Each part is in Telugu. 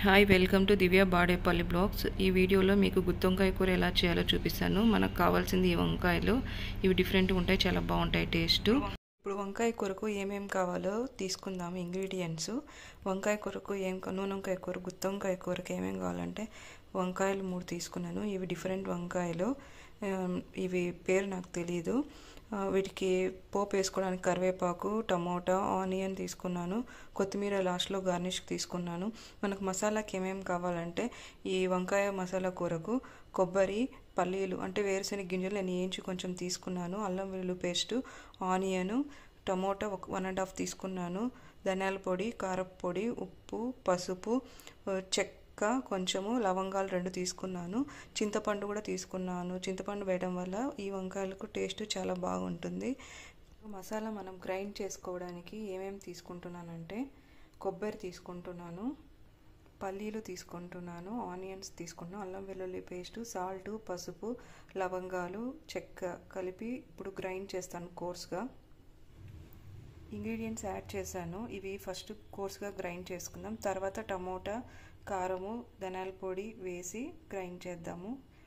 hi welcome to Divya Badepalli blogs ఈ వీడియోలో మీకు గుత్తొంకాయ కూర ఎలా చేయాలో చూపిస్తాను మనకు కావాల్సింది ఈ వంకాయలు ఇవి డిఫరెంట్గా ఉంటాయి చాలా బాగుంటాయి టేస్ట్ ఇప్పుడు వంకాయ కూరకు ఏమేమి కావాలో తీసుకుందాము ఇంగ్రీడియంట్స్ వంకాయ కూరకు ఏం నూనె వంకాయ కూర గుత్తొంకాయ కూరకు ఏమేమి కావాలంటే వంకాయలు మూడు తీసుకున్నాను ఇవి డిఫరెంట్ వంకాయలు ఇవి పేరు నాకు తెలియదు వీటికి పోపు వేసుకోవడానికి కరివేపాకు టమోటా ఆనియన్ తీసుకున్నాను కొత్తిమీర లాస్ట్లో గార్నిష్కి తీసుకున్నాను మనకు మసాలాకి ఏమేమి కావాలంటే ఈ వంకాయ మసాలా కూరకు కొబ్బరి పల్లీలు అంటే వేరుశనగ గింజలు నేను వేయించి కొంచెం తీసుకున్నాను అల్లం వెల్లుల్లి పేస్టు ఆనియన్ టమోటా ఒక వన్ అండ్ హాఫ్ తీసుకున్నాను ధనియాల పొడి కారపు పొడి ఉప్పు పసుపు చెక్క కొంచెము లవంగాలు రెండు తీసుకున్నాను చింతపండు కూడా తీసుకున్నాను చింతపండు వేయడం వల్ల ఈ వంకాయలకు టేస్ట్ చాలా బాగుంటుంది మసాలా మనం గ్రైండ్ చేసుకోవడానికి ఏమేమి తీసుకుంటున్నానంటే కొబ్బరి తీసుకుంటున్నాను పల్లీలు తీసుకుంటున్నాను ఆనియన్స్ తీసుకున్నాను అల్లం వెల్లుల్లి పేస్టు సాల్ట్ పసుపు లవంగాలు చెక్క కలిపి ఇప్పుడు గ్రైండ్ చేస్తాను కోర్స్గా ఇంగ్రీడియంట్స్ యాడ్ చేశాను ఇవి ఫస్ట్ కోర్స్గా గ్రైండ్ చేసుకుందాం తర్వాత టమోటా కారము ధనియాల పొడి వేసి గ్రైండ్ చేద్దాము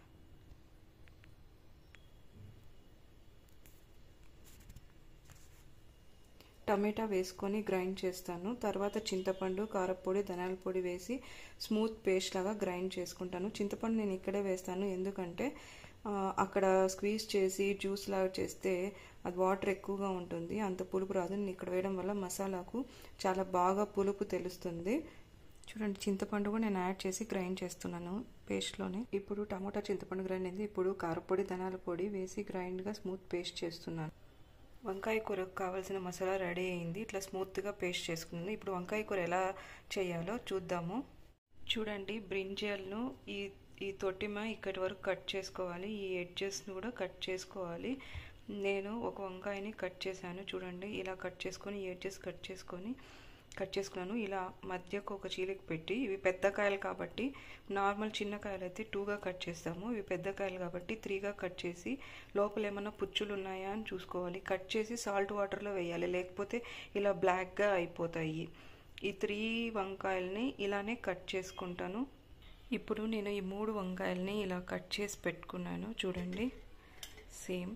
టమాటా వేసుకొని గ్రైండ్ చేస్తాను తర్వాత చింతపండు కారపొడి ధనియాల పొడి వేసి స్మూత్ పేస్ట్ లాగా గ్రైండ్ చేసుకుంటాను చింతపండు నేను ఇక్కడే వేస్తాను ఎందుకంటే అక్కడ స్క్వీజ్ చేసి జ్యూస్ లాగా చేస్తే అది వాటర్ ఎక్కువగా ఉంటుంది అంత పులుపు రాదు నేను ఇక్కడ వేయడం వల్ల మసాలాకు చాలా బాగా పులుపు తెలుస్తుంది చూడండి చింతపండు కూడా నేను యాడ్ చేసి గ్రైండ్ చేస్తున్నాను పేస్ట్లోనే ఇప్పుడు టమోటా చింతపండు గ్రైండ్ అయింది ఇప్పుడు కారపొడి ధనాల పొడి వేసి గ్రైండ్గా స్మూత్ పేస్ట్ చేస్తున్నాను వంకాయ కూరకు కావాల్సిన మసాలా రెడీ అయింది ఇట్లా స్మూత్గా పేస్ట్ చేసుకున్నాను ఇప్పుడు వంకాయ కూర ఎలా చేయాలో చూద్దాము చూడండి బ్రింజల్ను ఈ ఈ తొట్టిమ ఇక్కడి వరకు కట్ చేసుకోవాలి ఈ ఎడ్జెస్ను కూడా కట్ చేసుకోవాలి నేను ఒక వంకాయని కట్ చేశాను చూడండి ఇలా కట్ చేసుకొని ఈ ఎడ్జెస్ కట్ చేసుకొని కట్ చేసుకున్నాను ఇలా మధ్యకు ఒక చీలికి పెట్టి ఇవి పెద్ద కాయలు కాబట్టి నార్మల్ చిన్న కాయలు అయితే టూగా కట్ చేస్తాము ఇవి పెద్ద కాయలు కాబట్టి త్రీగా కట్ చేసి లోపల ఏమైనా పుచ్చులు ఉన్నాయా అని చూసుకోవాలి కట్ చేసి సాల్ట్ వాటర్లో వేయాలి లేకపోతే ఇలా బ్లాక్గా అయిపోతాయి ఈ త్రీ వంకాయలని ఇలానే కట్ చేసుకుంటాను ఇప్పుడు నేను ఈ మూడు వంకాయలని ఇలా కట్ చేసి పెట్టుకున్నాను చూడండి సేమ్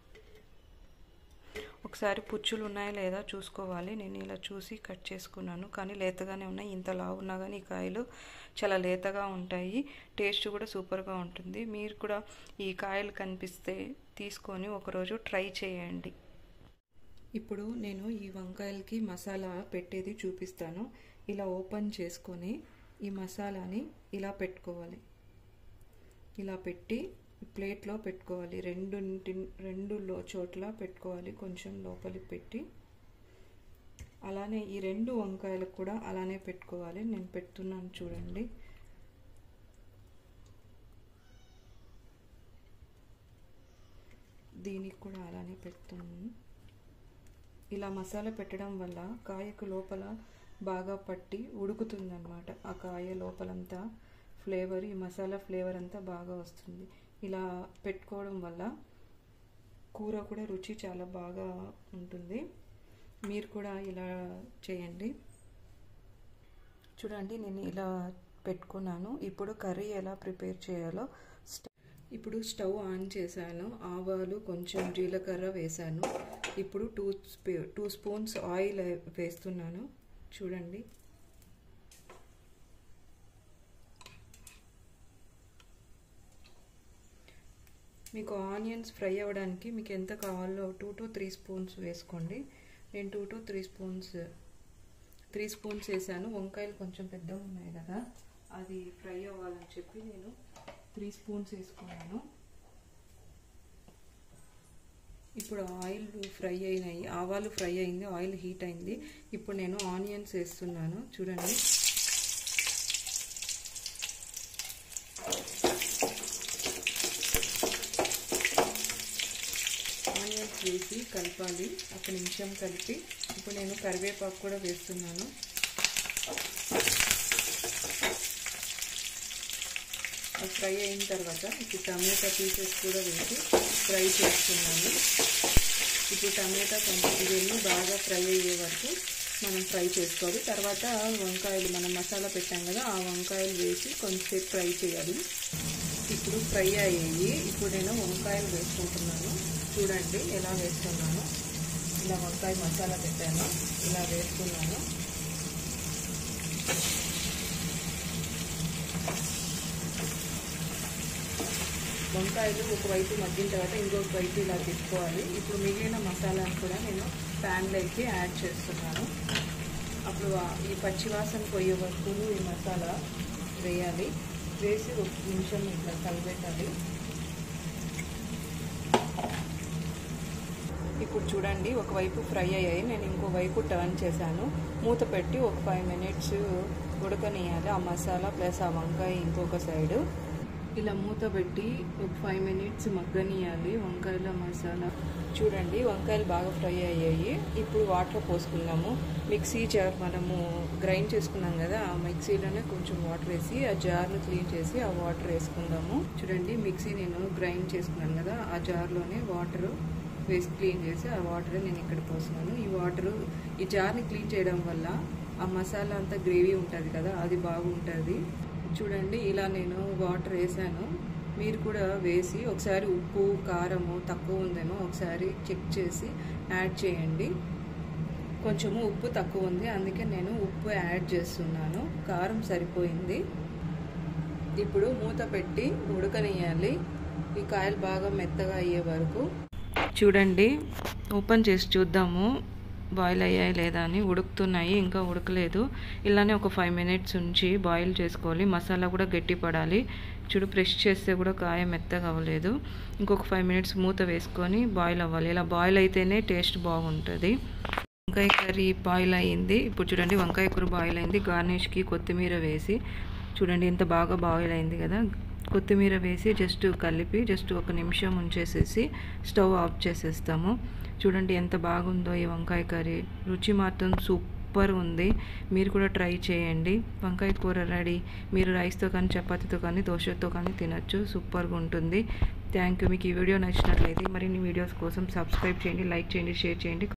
ఒకసారి పుచ్చులు ఉన్నాయా లేదా చూసుకోవాలి నేను ఇలా చూసి కట్ చేసుకున్నాను కానీ లేతగానే ఉన్నాయి ఇంత లావు ఉన్నా కానీ ఈ కాయలు చాలా లేతగా ఉంటాయి టేస్ట్ కూడా సూపర్గా ఉంటుంది మీరు కూడా ఈ కాయలు కనిపిస్తే తీసుకొని ఒకరోజు ట్రై చేయండి ఇప్పుడు నేను ఈ వంకాయలకి మసాలా పెట్టేది చూపిస్తాను ఇలా ఓపెన్ చేసుకొని ఈ మసాలాని ఇలా పెట్టుకోవాలి ఇలా పెట్టి ప్లేట్లో పెట్టుకోవాలి రెండు రెండు చోట్ల పెట్టుకోవాలి కొంచెం లోపలికి పెట్టి అలానే ఈ రెండు వంకాయలకు కూడా అలానే పెట్టుకోవాలి నేను పెడుతున్నాను చూడండి దీనికి కూడా అలానే పెడుతున్నాను ఇలా మసాలా పెట్టడం వల్ల కాయకు లోపల బాగా పట్టి ఉడుకుతుందన్నమాట ఆ కాయ లోపలంతా ఫ్లేవర్ ఈ మసాలా ఫ్లేవర్ అంతా బాగా వస్తుంది ఇలా పెట్టుకోవడం వల్ల కూర కూడా రుచి చాలా బాగా ఉంటుంది మీరు కూడా ఇలా చేయండి చూడండి నేను ఇలా పెట్టుకున్నాను ఇప్పుడు కర్రీ ఎలా ప్రిపేర్ చేయాలో ఇప్పుడు స్టవ్ ఆన్ చేశాను ఆవాలు కొంచెం జీలకర్ర వేశాను ఇప్పుడు two spoon two spoons oil వేస్తున్నాను చూడండి మీకు ఆనియన్స్ ఫ్రై అవ్వడానికి మీకు ఎంత కావాలో టూ టు త్రీ స్పూన్స్ వేసుకోండి నేను two to three spoons three spoons వేసాను వంకాయలు కొంచెం పెద్దగా ఉన్నాయి కదా అది ఫ్రై అవ్వాలని చెప్పి నేను త్రీ స్పూన్స్ వేసుకున్నాను ఇప్పుడు ఆయిల్ ఫ్రై అయినాయి ఆవాలు ఫ్రై అయింది ఆయిల్ హీట్ అయింది ఇప్పుడు నేను ఆనియన్స్ వేస్తున్నాను చూడండి ఆనియన్స్ వేసి కలపాలి ఒక నిమిషం కలిపి ఇప్పుడు నేను కరివేపాకు కూడా వేస్తున్నాను అది ఫ్రై అయిన తర్వాత ఇప్పుడు టమాటా పీసెస్ కూడా వేసి ఫ్రై చేస్తున్నాను ఇప్పుడు టమాటా కొంచెం ఇవన్నీ బాగా ఫ్రై అయ్యే వరకు మనం ఫ్రై చేసుకోవాలి తర్వాత వంకాయలు మనం మసాలా పెట్టాం కదా ఆ వంకాయలు వేసి కొంచెంసేపు ఫ్రై చేయాలి ఇప్పుడు ఫ్రై అయ్యాయి ఇప్పుడు నేను వంకాయలు వేసుకుంటున్నాను చూడండి ఎలా వేస్తున్నాను ఇలా వంకాయ మసాలా పెట్టాను ఇలా వేసుకున్నాను వంకాయలు ఒకవైపు మగ్గిన తర్వాత ఇంకొక వైపు ఇలా తిప్పుకోవాలి ఇప్పుడు మిగిలిన మసాలాను కూడా నేను ప్యాన్లోకి యాడ్ చేస్తున్నాను అప్పుడు ఈ పచ్చివాసన పోయే వరకు ఈ మసాలా వేయాలి వేసి ఒక నిమిషం ఇట్లా కలిపెట్టాలి ఇప్పుడు చూడండి ఒకవైపు ఫ్రై అయ్యాయి నేను ఇంకో వైపు టర్న్ చేశాను మూత పెట్టి ఒక ఫైవ్ మినిట్స్ ఉడకనియాలి ఆ మసాలా ప్లస్ ఆ వంకాయ ఇంకొక సైడు ఇలా మూత పెట్టి ఒక ఫైవ్ మినిట్స్ మగ్గనియాలి వంకాయల మసాలా చూడండి వంకాయలు బాగా ఫ్రై అయ్యాయి ఇప్పుడు వాటర్ పోసుకున్నాము మిక్సీ జార్ మనము గ్రైండ్ చేసుకున్నాం కదా ఆ మిక్సీలోనే కొంచెం వాటర్ వేసి ఆ జార్ను క్లీన్ చేసి ఆ వాటర్ వేసుకుందాము చూడండి మిక్సీ నేను గ్రైండ్ చేసుకున్నాను కదా ఆ జార్లోనే వాటర్ వేసి క్లీన్ చేసి ఆ వాటర్ నేను ఇక్కడ పోస్తున్నాను ఈ వాటర్ ఈ జార్ని క్లీన్ చేయడం వల్ల ఆ మసాలా అంతా గ్రేవీ ఉంటుంది కదా అది బాగుంటుంది చూడండి ఇలా నేను వాటర్ వేసాను మీరు కూడా వేసి ఒకసారి ఉప్పు కారము తక్కువ ఉందేమో ఒకసారి చెక్ చేసి యాడ్ చేయండి కొంచెము ఉప్పు తక్కువ ఉంది అందుకే నేను ఉప్పు యాడ్ చేస్తున్నాను కారం సరిపోయింది ఇప్పుడు మూత పెట్టి ఉడకనియాలి ఈ కాయలు బాగా మెత్తగా అయ్యే వరకు చూడండి ఓపెన్ చేసి చూద్దాము బాయిల్ అయ్యాయి లేదా అని ఉడుకుతున్నాయి ఇంకా ఉడకలేదు ఇలానే ఒక ఫైవ్ మినిట్స్ ఉంచి బాయిల్ చేసుకోవాలి మసాలా కూడా గట్టి పడాలి చూడు ప్రెష్ చేస్తే కూడా కాయ మెత్తగా అవ్వలేదు ఇంకొక ఫైవ్ మినిట్స్ మూత వేసుకొని బాయిల్ అవ్వాలి ఇలా బాయిల్ అయితేనే టేస్ట్ బాగుంటుంది వంకాయ కర్రీ బాయిల్ అయ్యింది ఇప్పుడు చూడండి వంకాయ కూర బాయిల్ అయింది గార్నిష్కి కొత్తిమీర వేసి చూడండి ఎంత బాగా బాయిల్ అయింది కదా కొత్తిమీర వేసి జస్ట్ కలిపి జస్ట్ ఒక నిమిషం ఉంచేసేసి స్టవ్ ఆఫ్ చేసేస్తాము చూడండి ఎంత బాగుందో ఈ వంకాయ కర్రీ రుచి మాత్రం సూపర్ ఉంది మీరు కూడా ట్రై చేయండి వంకాయ కూర రెడీ మీరు రైస్తో కానీ చపాతీతో కానీ దోశతో కానీ తినచ్చు సూపర్గా ఉంటుంది థ్యాంక్ యూ మీకు ఈ వీడియో నచ్చినట్లయితే మరిన్ని వీడియోస్ కోసం సబ్స్క్రైబ్ చేయండి లైక్ చేయండి షేర్ చేయండి